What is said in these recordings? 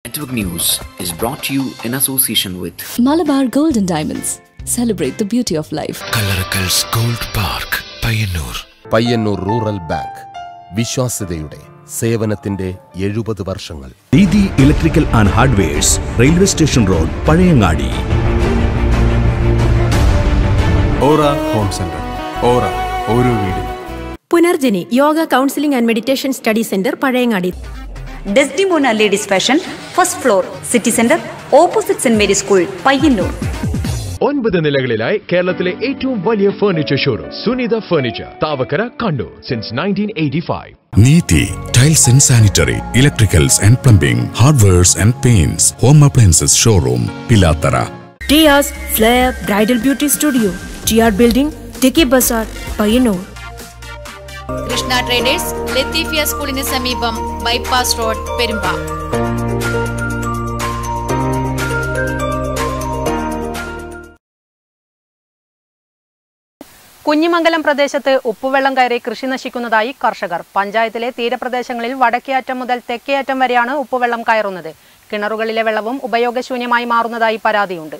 Network News is brought to you in association with Malabar Golden Diamonds. Celebrate the beauty of life. Kallarakkals gold park Payyanur Payyanur rural bank വിശ്വാസ്യതയുടെ സേവനത്തിന്റെ എഴുപത് വർഷങ്ങൾ Didi electrical and hardwares railway station road Pazhayangadi aura home centre aura ഓരോ വീടും Punarjani yoga counselling and meditation study centre Pazhayangadi Desdemona ladies fashion first floor city centre opposite saint Mary school Payyanur ഒൻപത് നിലകളിലായി കേരളത്തിലെ ഏറ്റവും വലിയ furniture showroom Sunitha furniture Thavakkara Kannur since nineteen eighty five Neethi tiles and sanitary electricals and plumbing hardwares and paints home appliances showroom Pilathara Tiyas flair bridal beauty studio TR building Tikki Bazaar Payyanur Krishna traders Latheefiya സ്കൂളിന് സമീപം bypass road Perumba Kunhimangalam പ്രദേശത്ത് ഉപ്പുവെള്ളം കയറി കൃഷി നശിക്കുന്നതായി കർഷകർ പഞ്ചായത്തിലെ തീരപ്രദേശങ്ങളിൽ വടക്കേയറ്റം മുതൽ തെക്കേയറ്റം വരെയാണ് ഉപ്പുവെള്ളം കയറുന്നത് കിണറുകളിലെ വെള്ളവും ഉപയോഗശൂന്യമായി മാറുന്നതായി പരാതിയുണ്ട്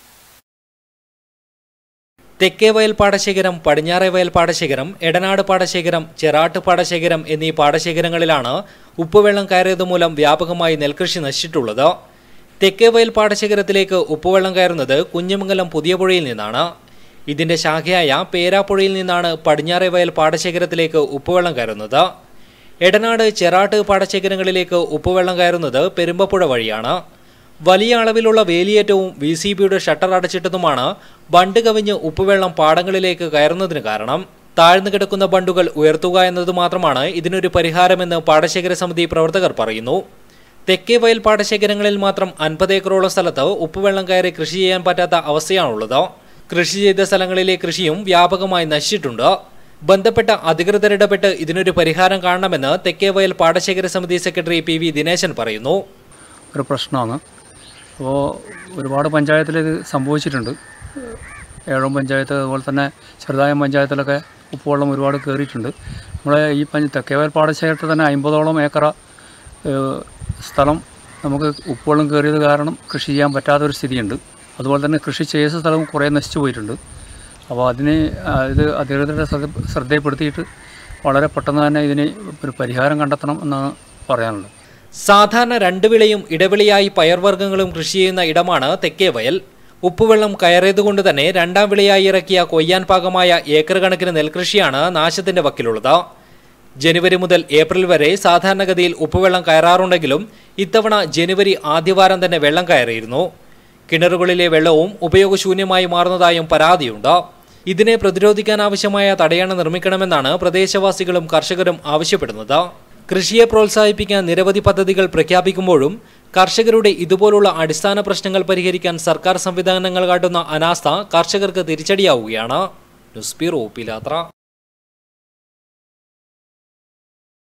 തെക്കേ വയൽ പാടശേഖരം പടിഞ്ഞാറേ വയൽ പാടശേഖരം എടനാട് പാടശേഖരം ചെറാട്ട് പാടശേഖരം എന്നീ പാടശേഖരങ്ങളിലാണ് ഉപ്പുവെള്ളം കയറിയത് മൂലം വ്യാപകമായി നെൽകൃഷി നശിച്ചിട്ടുള്ളത് തെക്കേ വയൽ പാടശേഖരത്തിലേക്ക് ഉപ്പുവെള്ളം കയറുന്നത് കുഞ്ഞിമംഗലം പുതിയ പുഴയിൽ നിന്നാണ് ഇതിന്റെ ശാഖയായ പേരാപ്പുഴയിൽ നിന്നാണ് പടിഞ്ഞാറേ വയൽ പാടശേഖരത്തിലേക്ക് ഉപ്പുവെള്ളം കയറുന്നത് എടനാട് ചെറാട്ട് പാടശേഖരങ്ങളിലേക്ക് ഉപ്പുവെള്ളം കയറുന്നത് പെരുമ്പപ്പുഴ വഴിയാണ് വലിയ അളവിലുള്ള വേലിയേറ്റവും വി സി ബിയുടെ ഷട്ടർ അടച്ചിട്ടതുമാണ് ബണ്ട് കവിഞ്ഞ് ഉപ്പുവെള്ളം പാടങ്ങളിലേക്ക് കയറുന്നതിന് കാരണം താഴ്ന്നു കിടക്കുന്ന ബണ്ടുകൾ ഉയർത്തുക എന്നത് മാത്രമാണ് ഇതിനൊരു പരിഹാരമെന്ന് പാടശേഖര സമിതി പ്രവർത്തകർ പറയുന്നു തെക്കേ വയൽ പാടശേഖരങ്ങളിൽ മാത്രം അൻപത് ഏക്കറോളം സ്ഥലത്ത് ഉപ്പുവെള്ളം കയറി കൃഷി ചെയ്യാൻ പറ്റാത്ത അവസ്ഥയാണുള്ളത് കൃഷി ചെയ്ത സ്ഥലങ്ങളിലെ കൃഷിയും വ്യാപകമായി നശിച്ചിട്ടുണ്ട് ബന്ധപ്പെട്ട അധികൃതരിടപെട്ട് ഇതിനൊരു പരിഹാരം കാണണമെന്ന് തെക്കേ വയൽ പാടശേഖര സമിതി സെക്രട്ടറി പി വി ദിനേശൻ പറയുന്നു ഒരു പ്രശ്നമാണ് അപ്പോൾ ഒരുപാട് പഞ്ചായത്തിൽ ഇത് സംഭവിച്ചിട്ടുണ്ട് ഏഴോം പഞ്ചായത്ത് അതുപോലെ തന്നെ ചെറുതായം പഞ്ചായത്തിലൊക്കെ ഉപ്പുവെള്ളം ഒരുപാട് കയറിയിട്ടുണ്ട് നമ്മുടെ ഈ പഞ്ച തെക്കേവയൽ പാടശേഖരത്തിൽ തന്നെ അമ്പതോളം ഏക്കറ ഏഹ്, സ്ഥലം നമുക്ക് ഉപ്പുവെള്ളം കയറിയത് കാരണം കൃഷി ചെയ്യാൻ പറ്റാത്തൊരു സ്ഥിതിയുണ്ട് അതുപോലെ തന്നെ കൃഷി ചെയ്ത സ്ഥലവും കുറേ നശിച്ചു പോയിട്ടുണ്ട് അപ്പോൾ അതിന് ആ, ഇത് അധികൃതരുടെ ശ്രദ്ധ ശ്രദ്ധയിൽപ്പെടുത്തിയിട്ട് വളരെ പെട്ടെന്ന് തന്നെ ഇതിന് ഒരു പരിഹാരം കണ്ടെത്തണം എന്നാണ് പറയാനുള്ളത് സാധാരണ രണ്ട് വിളയും ഇടവിളയായി പയർവർഗ്ഗങ്ങളും കൃഷി ചെയ്യുന്ന ഇടമാണ് തെക്കേ വയൽ ഉപ്പുവെള്ളം കയറിയതുകൊണ്ട് തന്നെ രണ്ടാം വിളയായി ഇറക്കിയ കൊയ്യാൻ പാകമായ ഏക്കർ കണക്കിന് നെൽകൃഷിയാണ് നാശത്തിന്റെ വക്കിലുള്ളത് ജനുവരി മുതൽ ഏപ്രിൽ വരെ സാധാരണഗതിയിൽ ഉപ്പുവെള്ളം കയറാറുണ്ടെങ്കിലും ഇത്തവണ ജനുവരി ആദ്യവാരം തന്നെ വെള്ളം കയറിയിരുന്നു കിണറുകളിലെ വെള്ളവും ഉപയോഗശൂന്യമായി മാറുന്നതായും പരാതിയുണ്ട് ഇതിനെ പ്രതിരോധിക്കാനാവശ്യമായ തടയണ നിർമ്മിക്കണമെന്നാണ് പ്രദേശവാസികളും കർഷകരും ആവശ്യപ്പെടുന്നത് കൃഷിയെ പ്രോത്സാഹിപ്പിക്കാൻ നിരവധി പദ്ധതികൾ പ്രഖ്യാപിക്കുമ്പോഴും കർഷകരുടെ ഇതുപോലുള്ള അടിസ്ഥാന പ്രശ്നങ്ങൾ പരിഹരിക്കാൻ സർക്കാർ സംവിധാനങ്ങൾ കാട്ടുന്ന അനാസ്ഥ കർഷകർക്ക് തിരിച്ചടിയാവുകയാണ് ന്യൂസ് ബ്യൂറോ പിലാത്ര